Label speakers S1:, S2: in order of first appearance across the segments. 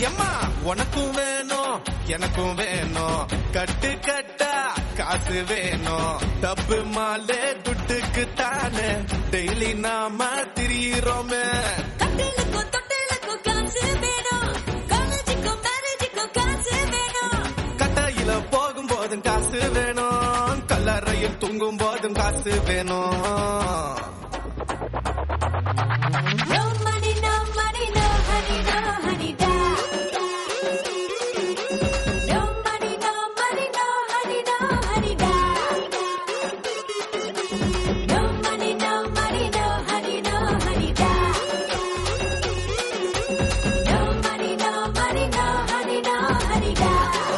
S1: எம்மா உனக்கும் வேணும் எனக்கும் வேணும் கட்டு கட்டா காசு வேணும் டப்பு மாலே துட்டுக்கு தானே டெய்லி நாம திரியிறோமே
S2: கட்டிலுக்கும் தொட்டிலுக்கும் காசு வேணும் காலேஜுக்கும் மேரேஜுக்கும் காசு வேணும்
S1: கட்டாயில போகும் போதும் காசு வேணும் கல்லறையில் தூங்கும் போதும் காசு வேணும்
S2: No money, no money, no honey, no honey, da. No money, no money, no honey, no honey, da. No money, no money, no honey, no honey, da. No money, no money, no honey, no honey, da.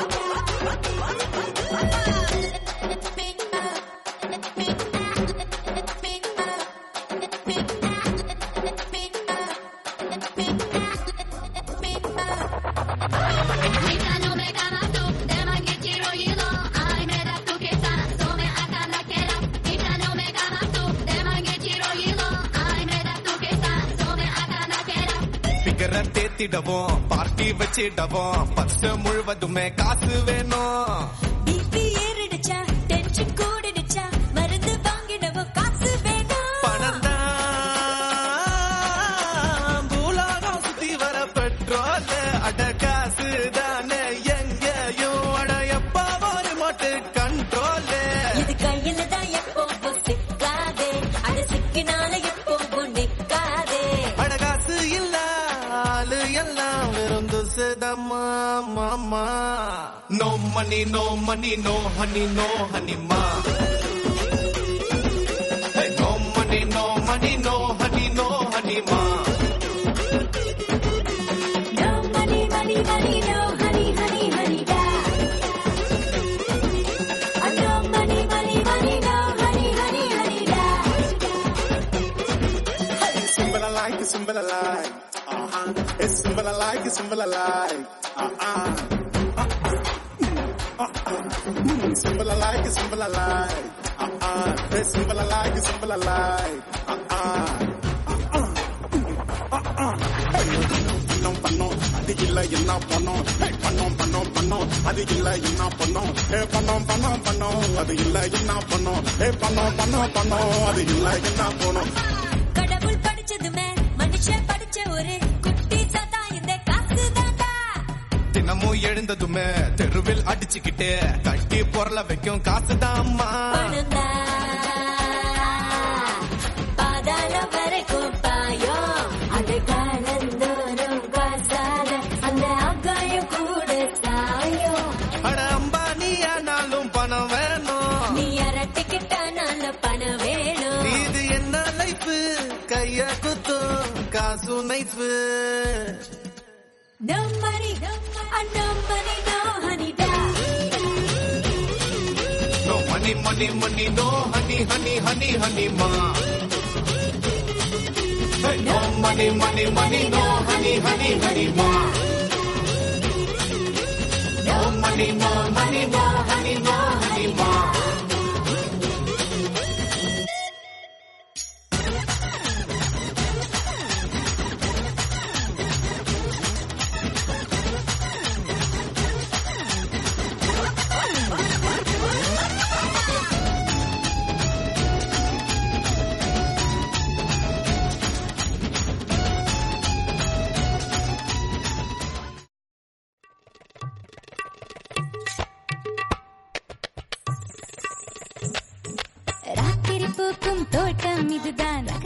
S1: பிகர தேத்திடவும் party வச்சிடவும் purse முழுவதுமே காசு வேணும்
S2: BP ஏறிடுச்சா, tension கூடிடுச்சா, மருந்து வாங்கிடவும் காசு வேணும்.
S1: பணம் தான் பூலாகம் சுத்தி வர பெட்ரோல் அட காசு தானே எங்கேயும் அட எப்ப ஒரு மட்டு கண்ட்ரோல்
S2: இது கையில தான் எப்பவும் சிக்காதே. அது சிக்கினால எப்பவும் நிக்காதே.
S1: அட காசு இல்ல ஆளு எல்லாம் வெறும் துசுதம்மா மாமா no money no money no honey no honey மா no money no money no honey no honey மா
S2: No money, money, money, no honey, honey, honey, da. Ah, no money, money, money, no honey, honey, honey, da.
S3: Simple I like it, simple I like. Uh-huh. It's simple I like it, simple I like. Uh-uh. Uh-uh. Mm, Simple I like it, simple I like. Uh-uh. It's simple I like it, simple I like. Uh-uh. Uh-uh. Uh-uh. Hey, பண்ணோம் பண்ணோம் அது இல்ல என்ன பண்ணோம் Hey, பண்ணோம் பண்ணோம் பண்ணோம் அது இல்ல என்ன பண்ணோம் ஏ பண்ணோம் பண்ணோம் பண்ணோம் அது இல்ல என்ன பண்ணோம் ஏ பண்ணோம் பண்ணோம் பண்ணோம் அது இல்ல என்ன பண்ணோம்
S2: கடவுள் படிச்சதுமே மனுஷன் படிச்ச ஒரு குட்டி சதா இந்த காசு தாண்டா
S1: தினமும் எழுந்ததுமே தெருவில் அடிச்சுக்கிட்டு கட்டி பொருள வைக்கும் காசுதான் அம்மா
S2: பணந்தா பாதாளம் வரைக்கும் பாயும் அது காலந்தோறும் காசால அந்த ஆகாயம் கூட சாயும்
S1: அட அம்பானி ஆனாலும் பணம் வேணும்
S2: நீ அரட்டிக்கிட்டானால பணம் வேணும்
S1: இது என்ன லைஃப் கைய குத்தும் காசு nice
S2: No money, ah, no money, no honey, da.
S1: No money money money no honey honey honey honey மா no money money money no honey honey honey மா no money no money no honey no honey மா
S4: ராத்திரி பூக்கும் தோட்டம் இதுதான்